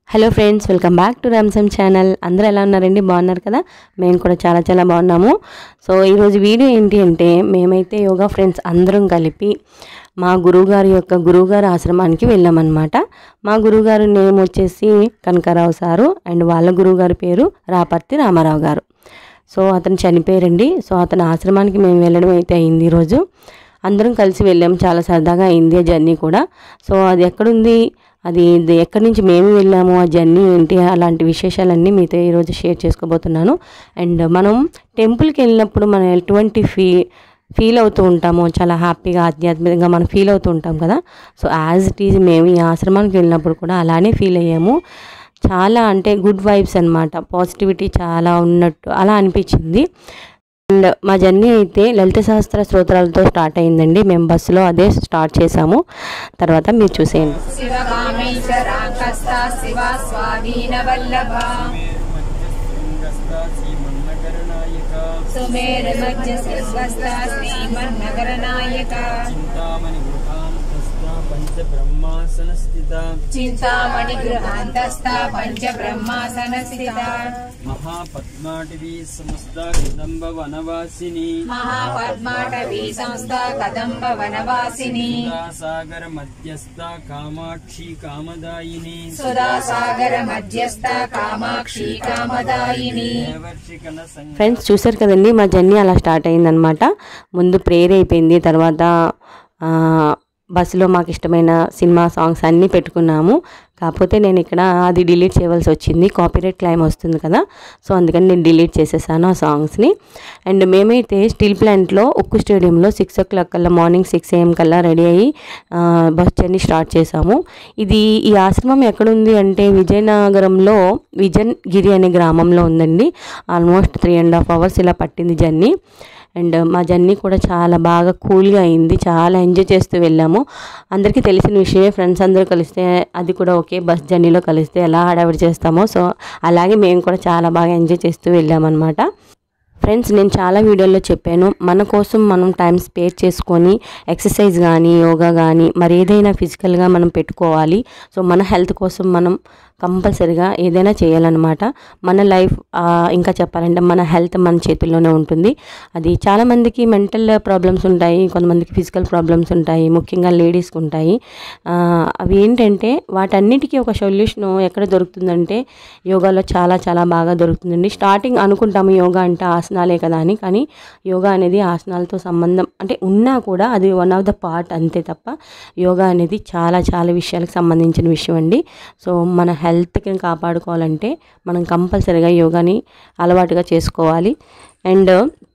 Hello friends welcome back to రామ్సమ్ channel అందరూ ఎలా ఉన్నారండి బాగున్నారు కదా మేము కూడా చాలా చాలా బాగున్నాము సో ఈరోజు వీడియో ఏంటి అంటే మేమైతే యోగా ఫ్రెండ్స్ అందరం కలిపి మా గురువుగారి యొక్క గురువుగారి ఆశ్రమానికి వెళ్ళామన్నమాట మా గురువుగారు నేమ్ వచ్చేసి కనకారావు సారు అండ్ వాళ్ళ గురువుగారి పేరు రాపర్తి రామారావు గారు సో అతను చనిపోయారండి సో అతని ఆశ్రమానికి మేము వెళ్ళడం అయితే అయింది ఈరోజు అందరం కలిసి వెళ్ళాం చాలా సరదాగా అయింది ఆ జర్నీ కూడా సో అది ఎక్కడుంది అది ఇది ఎక్కడి నుంచి మేము వెళ్ళాము ఆ జర్నీ ఏంటి అలాంటి విశేషాలన్నీ మీతో ఈరోజు షేర్ చేసుకోబోతున్నాను అండ్ మనం టెంపుల్కి వెళ్ళినప్పుడు మనం ఎటువంటి ఫీ ఫీల్ అవుతూ ఉంటాము చాలా హ్యాపీగా ఆధ్యాత్మికంగా మనం ఫీల్ అవుతూ ఉంటాం కదా సో యాజ్ ఇట్ ఈజ్ మేము ఈ ఆశ్రమానికి వెళ్ళినప్పుడు కూడా అలానే ఫీల్ అయ్యాము చాలా అంటే గుడ్ వైబ్స్ అనమాట పాజిటివిటీ చాలా ఉన్నట్టు అలా అనిపించింది అండ్ మా జర్నీ అయితే లలిత సహస్ర స్తోత్రాలతో స్టార్ట్ అయిందండి మేము బస్సులో అదే స్టార్ట్ చేసాము తర్వాత మీరు చూసేయండి शिवकामेश्वराङ्कस्ता शिवा स्वाधीनवल्लभा सुमेरुमध्यसिंहस्ता श्रीमन्नगरनायका చింతామణి గృహాంతస్థ పంచబ్రహ్మాసనస్థిత चिन्तामणिगृहान्तस्था पञ्चब्रह्मासनस्थिता మహాపద్మాటివి సమస్త కదంబ వనవాసిని महापद्माटवी संस्था कदम्बवनवासिनी సాగర మధ్యస్థ కామాక్షి కామదాయిని सुधासागरमध्यस्था कामाक्षी कामदायिनी దేవర్షికన సంగ ఫ్రెండ్స్ చూసారు కదండి మా జర్నీ అలా స్టార్ట్ అయిందనమాట ముందు ప్రేయర్ అయిపోయింది తర్వాత ఆ, బస్సులో మాకు ఇష్టమైన సినిమా సాంగ్స్ అన్నీ పెట్టుకున్నాము కాకపోతే నేను ఇక్కడ అది డిలీట్ చేయవలసి వచ్చింది కాపీరైట్ క్లైమ్ వస్తుంది కదా సో అందుకని నేను డిలీట్ చేసేసాను ఆ సాంగ్స్ని అండ్ మేమైతే స్టీల్ ప్లాంట్లో ఉక్కు స్టేడియంలో సిక్స్ ఓ క్లాక్ కల్లా మార్నింగ్ సిక్స్ ఏఎం కల్లా రెడీ అయ్యి ఆ, బస్ జర్నీ స్టార్ట్ చేసాము ఇది ఈ ఆశ్రమం ఎక్కడుంది అంటే విజయనగరంలో విజన్ గిరి అనే గ్రామంలో ఉందండి almost three and half hours ఇలా పట్టింది జర్నీ అండ్ మా జర్నీ కూడా చాలా బాగా కూల్గా అయింది చాలా ఎంజాయ్ చేస్తూ వెళ్ళాము అందరికీ తెలిసిన విషయమే ఫ్రెండ్స్ అందరూ కలిస్తే అది కూడా ఒకే బస్ జర్నీలో కలిస్తే ఎలా హడావిడి చేస్తామో సో అలాగే మేము కూడా చాలా బాగా ఎంజాయ్ చేస్తూ వెళ్ళామన్నమాట ఫ్రెండ్స్ నేను చాలా వీడియోల్లో చెప్పాను మన కోసం మనం టైం స్పేర్ చేసుకొని ఎక్సర్సైజ్ కానీ యోగా కానీ మరి ఏదైనా ఫిజికల్గా మనం పెట్టుకోవాలి సో మన హెల్త్ కోసం మనం కంపల్సరిగా ఏదైనా చేయాలన్నమాట మన లైఫ్ ఆ, ఇంకా చెప్పాలంటే మన హెల్త్ మన చేతుల్లోనే ఉంటుంది అది చాలామందికి మెంటల్ ప్రాబ్లమ్స్ ఉంటాయి కొంతమందికి ఫిజికల్ ప్రాబ్లమ్స్ ఉంటాయి ముఖ్యంగా లేడీస్కి ఉంటాయి ఆ, అవి ఏంటంటే వాటన్నిటికీ ఒక సొల్యూషన్ ఎక్కడ దొరుకుతుందంటే యోగాలో చాలా చాలా బాగా దొరుకుతుందండి స్టార్టింగ్ అనుకుంటాము యోగా అంటే ఆసనాలే కదా అని కానీ యోగా అనేది ఆసనాలతో సంబంధం అంటే ఉన్నా కూడా అది వన్ ఆఫ్ ద పార్ట్ అంతే తప్ప యోగా అనేది చాలా చాలా విషయాలకు సంబంధించిన విషయం అండి సో మన హెల్త్కి కాపాడుకోవాలంటే మనం కంపల్సరీగా యోగాని అలవాటుగా చేసుకోవాలి అండ్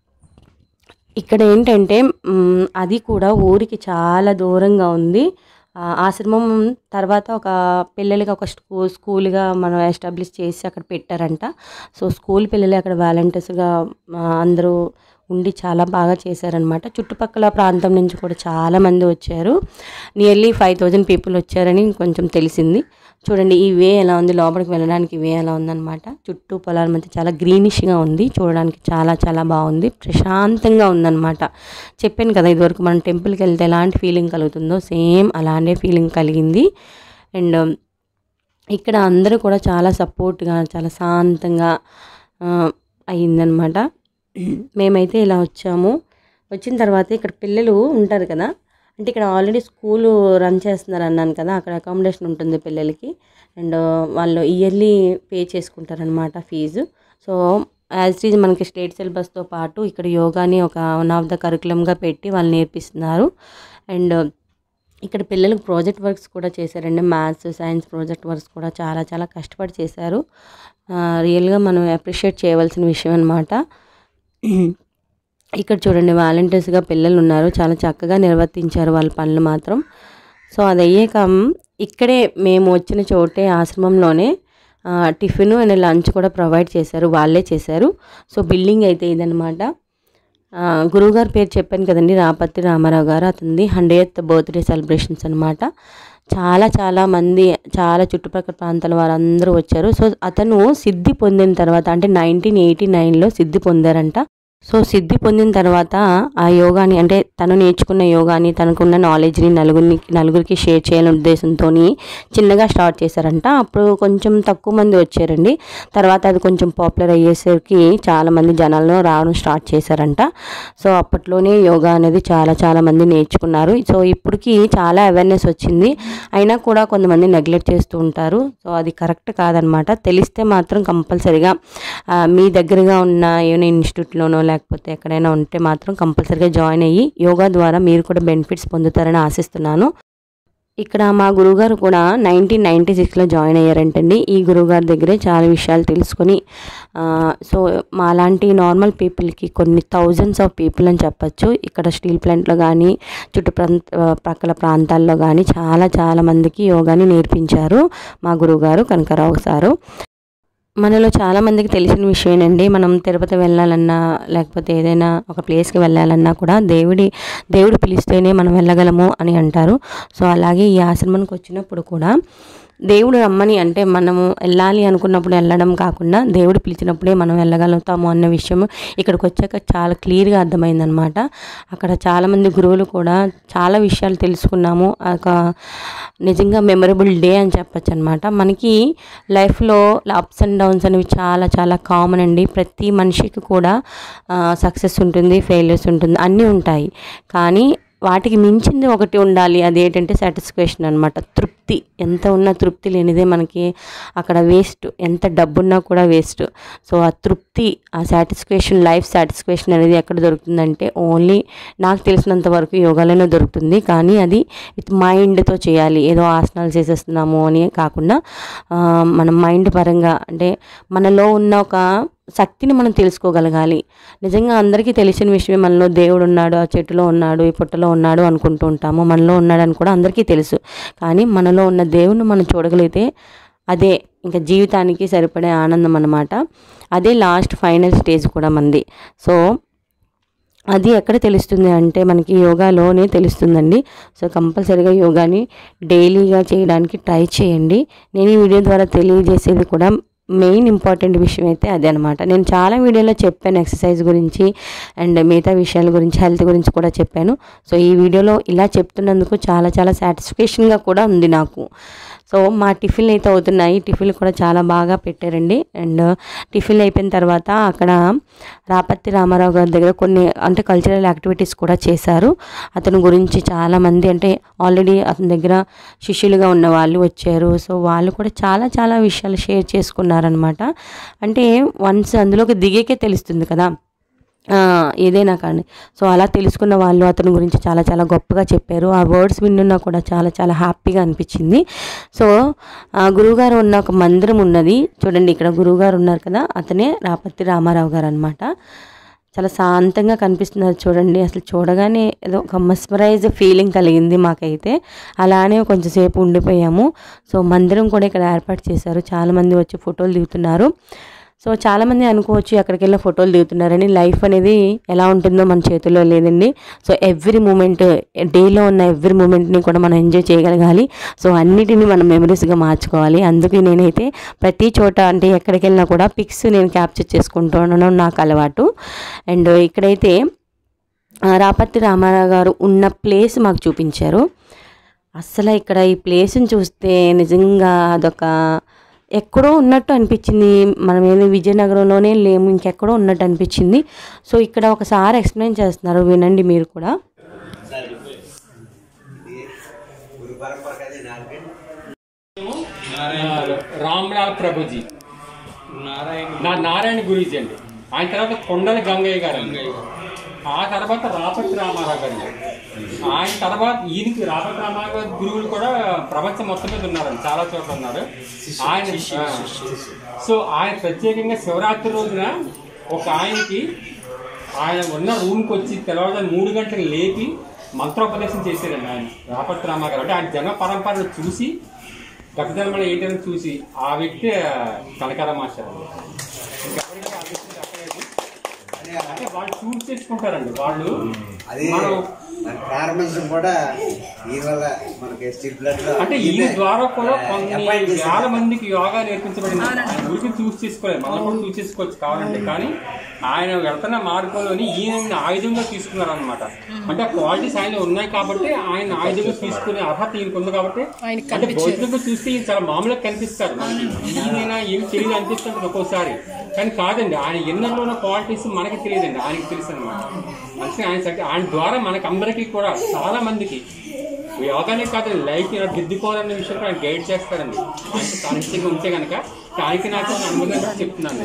ఇక్కడ ఏంటంటే మ్, అది కూడా ఊరికి చాలా దూరంగా ఉంది ఆ, ఆశ్రమం తర్వాత ఒక పిల్లలకి ఒక స్కూ స్కూల్గా మనం ఎస్టాబ్లిష్ చేసి అక్కడ పెట్టారంట సో స్కూల్ పిల్లలు అక్కడ వాలంటీర్స్గా అందరూ ఉండి చాలా బాగా చేశారనమాట చుట్టుపక్కల ప్రాంతం నుంచి కూడా చాలా మంది వచ్చారు నియర్లీ ఫైవ్ థౌజండ్ పీపుల్ వచ్చారని కొంచెం తెలిసింది చూడండి ఈ వే ఎలా ఉంది లోపలికి వెళ్ళడానికి వే ఎలా ఉందన్నమాట చుట్టూ పొలాల మధ్య చాలా గ్రీనిష్గా ఉంది చూడడానికి చాలా చాలా బాగుంది ప్రశాంతంగా ఉందన్నమాట చెప్పాను కదా ఇదివరకు మనం టెంపుల్కి వెళ్తే ఎలాంటి ఫీలింగ్ కలుగుతుందో సేమ్ అలానే ఫీలింగ్ కలిగింది అండ్ ఇక్కడ అందరూ కూడా చాలా సపోర్ట్గా చాలా శాంతంగా ఆ, అయ్యిందనమాట మేమైతే ఇలా వచ్చాము వచ్చిన తర్వాత ఇక్కడ పిల్లలు ఉంటారు కదా అంటే ఇక్కడ ఆల్రెడీ స్కూల్ రన్ చేస్తున్నారు అన్నాను కదా అక్కడ అకామిడేషన్ ఉంటుంది పిల్లలకి అండ్ వాళ్ళు ఇయర్లీ పే చేసుకుంటారనమాట fee so as it is మనకి స్టేట్ సిలబస్తో పాటు ఇక్కడ యోగాని ఒక వన్ ఆఫ్ ద కరికులంగా పెట్టి వాళ్ళు నేర్పిస్తున్నారు అండ్ ఇక్కడ పిల్లలకు ప్రాజెక్ట్ వర్క్స్ కూడా చేశారండి మ్యాథ్స్ సైన్స్ ప్రాజెక్ట్ వర్క్స్ కూడా చాలా చాలా కష్టపడి చేశారు రియల్గా మనం అప్రిషియేట్ చేయవలసిన విషయం అనమాట ఇక్కడ చూడండి వాలంటీర్స్గా పిల్లలు ఉన్నారు చాలా చక్కగా నిర్వర్తించారు వాళ్ళ పనులు మాత్రం సో అది అయ్యాక ఇక్కడే మేము వచ్చిన చోటే ఆశ్రమంలోనే ఆ, టిఫిన్ అండ్ లంచ్ కూడా ప్రొవైడ్ చేశారు వాళ్ళే చేశారు సో బిల్డింగ్ అయితే ఇదనమాట ఆ, గురువుగారి పేరు చెప్పాను కదండి రాపత్రి రామారావు గారు అతనిది హండ్రెడ్ బర్త్డే సెలబ్రేషన్స్ అనమాట చాలా చాలా మంది చాలా చుట్టుపక్కల ప్రాంతాల వారందరూ వచ్చారు సో అతను సిద్ధి పొందిన తర్వాత అంటే నైన్టీన్ ఎయిటీ నైన్లో సిద్ధి పొందారంట సో సిద్ధి పొందిన తర్వాత ఆ యోగాని అంటే తను నేర్చుకున్న యోగాని తనకున్న నాలెడ్జ్ని నలుగురిని నలుగురికి షేర్ చేయాలనే ఉద్దేశంతో చిన్నగా స్టార్ట్ చేశారంట అప్పుడు కొంచెం తక్కువ మంది వచ్చారండి తర్వాత అది కొంచెం పాపులర్ అయ్యేసరికి చాలామంది జనాలను రావడం స్టార్ట్ చేశారంట సో అప్పట్లోనే యోగా అనేది చాలా చాలా మంది నేర్చుకున్నారు సో ఇప్పటికి చాలా అవేర్నెస్ వచ్చింది అయినా కూడా కొంతమంది నెగ్లెక్ట్ చేస్తూ ఉంటారు సో అది కరెక్ట్ కాదనమాట తెలిస్తే మాత్రం కంపల్సరిగా ఆ, మీ దగ్గరగా ఉన్న ఏమైనా ఇన్స్టిట్యూట్లోనో లేకపోతే ఎక్కడైనా ఉంటే మాత్రం కంపల్సరిగా జాయిన్ అయ్యి యోగా ద్వారా మీరు కూడా బెనిఫిట్స్ పొందుతారని ఆశిస్తున్నాను ఇక్కడ మా గురువుగారు కూడా నైన్టీన్ నైంటీ సిక్స్లో జాయిన్ అయ్యారంటండి ఈ గురువుగారి దగ్గరే చాలా విషయాలు తెలుసుకొని ఆ, సో మా లాంటి నార్మల్ పీపుల్కి కొన్ని థౌజండ్స్ ఆఫ్ పీపుల్ అని చెప్పచ్చు ఇక్కడ స్టీల్ ప్లాంట్లో కానీ చుట్టు ప్రాంత ప్రక్కల ప్రాంతాల్లో కానీ చాలా చాలా మందికి యోగాని నేర్పించారు మా గురువుగారు కనకరావు సారు మనలో చాలా మందికి తెలిసిన విషయమేనండి మనం తిరుపతి వెళ్ళాలన్నా లేకపోతే ఏదైనా ఒక ప్లేస్కి వెళ్ళాలన్నా కూడా దేవుడి దేవుడు పిలిస్తేనే మనం వెళ్ళగలము అని అంటారు సో అలాగే ఈ ఆశ్రమానికి వచ్చినప్పుడు కూడా దేవుడు రమ్మని అంటే మనము వెళ్ళాలి అనుకున్నప్పుడు వెళ్ళడం కాకుండా దేవుడు పిలిచినప్పుడే మనం వెళ్ళగలుగుతాము అన్న విషయం ఇక్కడికి వచ్చాక చాలా క్లియర్గా అర్థమైందనమాట అక్కడ చాలామంది గురువులు కూడా చాలా విషయాలు తెలుసుకున్నాము ఒక నిజంగా మెమరబుల్ డే అని చెప్పచ్చు అనమాట మనకి లైఫ్లో అప్స్ అండ్ డౌన్స్ అనేవి చాలా చాలా కామన్ అండి ప్రతి మనిషికి కూడా సక్సెస్ ఉంటుంది ఫెయిల్యూర్స్ ఉంటుంది అన్నీ ఉంటాయి కానీ వాటికి మించింది ఒకటి ఉండాలి అదేంటంటే సాటిస్ఫాక్షన్ అనమాట తృప్తి ఎంత ఉన్నా తృప్తి లేనిదే మనకి అక్కడ వేస్ట్ ఎంత డబ్బున్నా కూడా వేస్ట్ సో ఆ తృప్తి ఆ సాటిస్ఫాక్షన్ లైఫ్ సాటిస్ఫాక్షన్ అనేది ఎక్కడ దొరుకుతుందంటే ఓన్లీ నాకు తెలిసినంత వరకు యోగాలోనే దొరుకుతుంది కానీ అది విత్ మైండ్తో చేయాలి ఏదో ఆసనాలు చేసేస్తున్నాము అని కాకుండా ఆ, మన మైండ్ పరంగా అంటే మనలో ఉన్న ఒక శక్తిని మనం తెలుసుకోగలగాలి నిజంగా అందరికీ తెలిసిన విషయమే మనలో దేవుడు ఉన్నాడు ఆ చెట్టులో ఉన్నాడు ఈ పుట్టలో ఉన్నాడు అనుకుంటూ ఉంటాము మనలో ఉన్నాడని కూడా అందరికీ తెలుసు కానీ మనలో ఉన్న దేవుణ్ణి మనం చూడగలిగితే అదే ఇంకా జీవితానికి సరిపడే ఆనందం అన్నమాట అదే లాస్ట్ ఫైనల్ స్టేజ్ కూడా మంది సో అది ఎక్కడ తెలుస్తుంది అంటే మనకి యోగాలోనే తెలుస్తుందండి సో కంపల్సరీగా యోగాని డైలీగా చేయడానికి ట్రై చేయండి నేను ఈ వీడియో ద్వారా తెలియజేసేది కూడా మెయిన్ ఇంపార్టెంట్ విషయం అయితే అదే అనమాట నేను చాలా వీడియోలో చెప్పాను ఎక్సర్సైజ్ గురించి అండ్ మిగతా విషయాల గురించి హెల్త్ గురించి కూడా చెప్పాను సో ఈ వీడియోలో ఇలా చెప్తున్నందుకు చాలా చాలా సాటిస్ఫాక్షన్గా కూడా ఉంది నాకు సో మా టిఫిన్ అయితే అవుతున్నాయి టిఫిన్ కూడా చాలా బాగా పెట్టారండి అండ్ టిఫిన్ అయిపోయిన తర్వాత అక్కడ రాపత్తి రామారావు గారి దగ్గర కొన్ని అంటే కల్చరల్ యాక్టివిటీస్ కూడా చేశారు అతని గురించి చాలామంది అంటే ఆల్రెడీ అతని దగ్గర శిష్యులుగా ఉన్న వాళ్ళు వచ్చారు సో వాళ్ళు కూడా చాలా చాలా విషయాలు షేర్ చేసుకున్నారనమాట అంటే వన్స్ అందులోకి దిగేకే తెలుస్తుంది కదా ఆ, ఏదైనా కానీ సో అలా తెలుసుకున్న వాళ్ళు అతని గురించి చాలా చాలా గొప్పగా చెప్పారు ఆ వర్డ్స్ విన్నున్నా కూడా చాలా చాలా హ్యాపీగా అనిపించింది సో ఆ గురువుగారు ఉన్న ఒక మందిరం ఉన్నది చూడండి ఇక్కడ గురువుగారు ఉన్నారు కదా అతనే రాపత్తి రామారావు గారు అనమాట చాలా శాంతంగా కనిపిస్తున్నారు చూడండి అసలు చూడగానే ఏదో ఒక మస్మరైజ్ ఫీలింగ్ కలిగింది మాకైతే అలానే కొంచెంసేపు ఉండిపోయాము సో మందిరం కూడా ఇక్కడ ఏర్పాటు చేశారు చాలామంది వచ్చి ఫోటోలు దిగుతున్నారు సో చాలామంది అనుకోవచ్చు అక్కడికి వెళ్ళి ఫోటోలు దిగుతున్నారని లైఫ్ అనేది ఎలా ఉంటుందో మన చేతుల్లో లేదండి సో ఎవ్రీ మూమెంట్ డేలో ఉన్న ఎవ్రీ మూమెంట్ని కూడా మనం ఎంజాయ్ చేయగలగాలి సో అన్నిటిని మనం మెమరీస్గా మార్చుకోవాలి అందుకే నేనైతే ప్రతి చోట అంటే ఎక్కడికి వెళ్ళినా కూడా పిక్స్ నేను క్యాప్చర్ చేసుకుంటూ ఉండడం నాకు అలవాటు అండ్ ఇక్కడైతే ఆ, రాపత్తి రామారావు గారు ఉన్న ప్లేస్ మాకు చూపించారు అస్సలు ఇక్కడ ఈ ప్లేస్ని చూస్తే నిజంగా అదొక ఎక్కడో ఉన్నట్టు అనిపించింది మనం ఏదో విజయనగరంలోనే లేము ఇంకెక్కడో ఉన్నట్టు అనిపించింది సో ఇక్కడ ఒకసారి ఎక్స్ప్లెయిన్ చేస్తున్నారు వినండి మీరు కూడా రామ్లాల్ ప్రభుజీ నా నారాయణ గురూజీ అండి ఆయన తర్వాత కొండల గంగయ్య గారు అండి. ఆ తర్వాత రాపతి రామారావు గారు అండి. ఆయన తర్వాత ఈయనకి రాపతి రామారావు గారి గురువులు కూడా ప్రపంచం మొత్తం మీద ఉన్నారండి చాలా చోట్ల ఉన్నారు ఆయన ఆ, సో ఆయన ప్రత్యేకంగా శివరాత్రి రోజున ఒక ఆయనకి ఆయన ఉన్న రూమ్కి వచ్చి తెల్లవారుజాము మూడు గంటలకు లేపి మంత్రోపదేశం చేశారండి ఆయన రాపతి రామారావు గారు అంటే ఆయన జన్మ పరంపరను చూసి గతజన్మలో ఏంటని చూసి ఆ వ్యక్తి కనకార మాస్టర్ అండి. ఇంకెవరికి ఆ వ్యక్తి చెప్పలేదు. అంటే వాళ్ళు చూస్ చేసుకుంటారండి వాళ్ళు అది మనం మన ప్రారంభించడం కూడా దీని వల్ల మనకి స్టీల్ బ్లడ్ లో అంటే ఈ ద్వారా కూడా కొన్ని appoint చేశారు. వేల మందికి యోగా నేర్పించబడింది ఆయన గురికి చూస్ చేసుకోలేదు మనం కూడా చూస్ చేసుకోవచ్చు కావాలంటే కానీ ఆయన వెళ్తున్న మార్గంలోని ఈయన ఆయుధంగా తీసుకున్నారు అనమాట అంటే క్వాలిటీస్ ఆయన ఉన్నాయి కాబట్టి ఆయన ఆయుధంగా తీసుకునే అర్హత ఈయనకు ఉంది కాబట్టి అంటే భౌతికంగా చూస్తే ఈయన చాలా మామూలుగా కనిపిస్తారు ఈయన ఏమి తెలియదు అనిపిస్తుంది ఒక్కోసారి కానీ కాదండి ఆయన ఎన్నెల్లో ఉన్న క్వాలిటీస్ మనకి తెలియదండి ఆయనకి తెలుసు అనమాట అందుకే ఆయన చక్క- ఆయన ద్వారా మనకి అందరికీ కూడా చాలా మందికి యోగానే కాదు లైఫ్ ఇలా దిద్దుకోవాలనే విషయం కూడా ఆయన గైడ్ చేస్తారండి ఆయనకి సానిధ్యంగా ఉంటే కనుక ఆయనకి నాకు అనుబంధంగా చెప్తున్నాను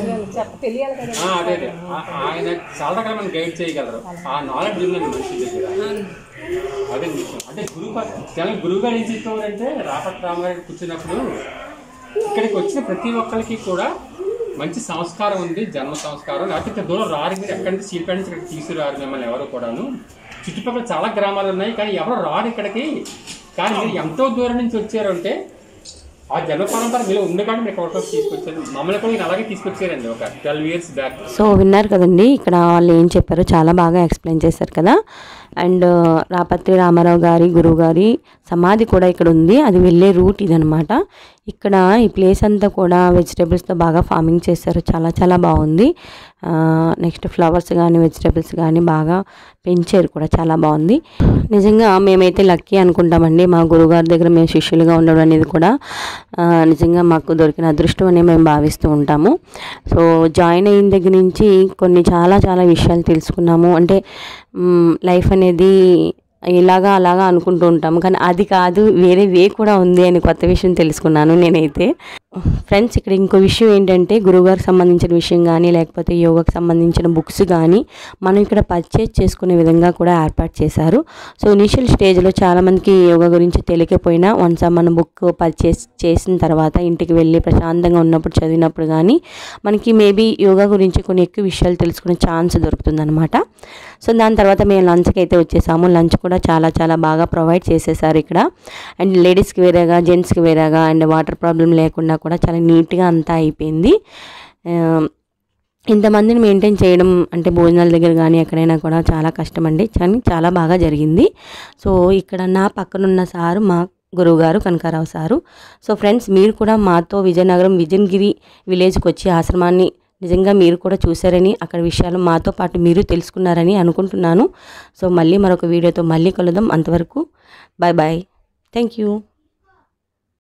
ఆ, అదే అదే ఆ- ఆయన చాలా రకాల మనం గైడ్ చేయగలరు ఆ నాలెడ్జ్ ఉందండి మనిషి దగ్గర అదే విషయం అంటే గురువు చాలా గురువు గారు ఏం చెప్పేవారంటే రాపట్ రామగారు కూర్చున్నప్పుడు ఇక్కడికి వచ్చిన ప్రతి ఒక్కరికి కూడా మంచి సంస్కారం ఉంది జన్మ సంస్కారం లేకపోతే ఇంత దూరం రారు మీరు ఎక్కడి నుంచి సీపేట నుంచి ఇక్కడికి తీసుకురారు మిమ్మల్ని ఎవరు కూడాను చుట్టుపక్కల చాలా గ్రామాలు ఉన్నాయి కానీ ఎవరు రారు ఇక్కడికి కానీ మీరు ఎంతో దూరం నుంచి వచ్చారు అంటే ఆ జన్మ పరంపర మీలో ఉంది కాబట్టి మీరు ఇక్కడ తీసుకొచ్చారు మమ్మల్ని కూడా ఈయన అలాగే తీసుకొచ్చారండి ఒక ట్వెల్వ్ ఇయర్స్ బ్యాక్ సో విన్నారు కదండి ఇక్కడ వాళ్ళు ఏం చెప్పారో చాలా బాగా ఎక్స్ప్లెయిన్ చేశారు కదా అండ్ రాపత్రి రామారావు గారి గురువు గారి సమాధి కూడా ఇక్కడ ఉంది అది వెళ్ళే రూట్ ఇదనమాట ఇక్కడ ఈ ప్లేస్ అంతా కూడా వెజిటేబుల్స్తో బాగా ఫార్మింగ్ చేశారు చాలా చాలా బాగుంది నెక్స్ట్ ఫ్లవర్స్ కానీ వెజిటేబుల్స్ కానీ బాగా పెంచారు కూడా చాలా బాగుంది నిజంగా మేమైతే లక్కీ అనుకుంటామండి మా గురువుగారి దగ్గర మేము శిష్యులుగా ఉండడం అనేది కూడా ఆ, నిజంగా మాకు దొరికిన అదృష్టం అని మేము భావిస్తూ ఉంటాము సో జాయిన్ అయిన దగ్గర నుంచి కొన్ని చాలా చాలా విషయాలు తెలుసుకున్నాము అంటే లైఫ్ అనేది ఇలాగా అలాగా అనుకుంటూ ఉంటాము కానీ అది కాదు వేరే వే కూడా ఉంది అని కొత్త విషయం తెలుసుకున్నాను నేనైతే ఫ్రెండ్స్ ఇక్కడ ఇంకో విషయం ఏంటంటే గురువుగారికి సంబంధించిన విషయం కానీ లేకపోతే యోగాకి సంబంధించిన బుక్స్ కానీ మనం ఇక్కడ పర్చేజ్ చేసుకునే విధంగా కూడా ఏర్పాటు చేశారు సో ఇనిషియల్ స్టేజ్లో చాలామందికి యోగా గురించి తెలియకపోయినా వన్స్ మన బుక్ పర్చేస్ చేసిన తర్వాత ఇంటికి వెళ్ళి ప్రశాంతంగా ఉన్నప్పుడు చదివినప్పుడు కానీ మనకి మేబీ యోగా గురించి కొన్ని ఎక్కువ విషయాలు తెలుసుకునే ఛాన్స్ దొరుకుతుందన్నమాట సో దాని తర్వాత మేము లంచ్కి అయితే వచ్చేసాము లంచ్ కూడా చాలా చాలా బాగా ప్రొవైడ్ చేసేసారు ఇక్కడ అండ్ లేడీస్కి వేరేగా జెంట్స్కి వేరేగా అండ్ వాటర్ ప్రాబ్లం లేకుండా కూడా చాలా నీట్గా అంతా అయిపోయింది ఆ, ఇంతమందిని మెయింటైన్ చేయడం అంటే భోజనాల దగ్గర కానీ ఎక్కడైనా కూడా చాలా కష్టం అండి కానీ చాలా బాగా జరిగింది సో ఇక్కడ నా పక్కనున్న సారు మా గురువుగారు కనకారావు సారు సో ఫ్రెండ్స్ మీరు కూడా మాతో విజయనగరం విజయగిరి విలేజ్కి వచ్చి ఆశ్రమాన్ని నిజంగా మీరు కూడా చూసారని అక్కడ విషయాలు మాతో పాటు మీరు తెలుసుకున్నారని అనుకుంటున్నాను సో మళ్ళీ మరొక వీడియోతో మళ్ళీ కలుద్దాం అంతవరకు బాయ్ బాయ్ థ్యాంక్ యూ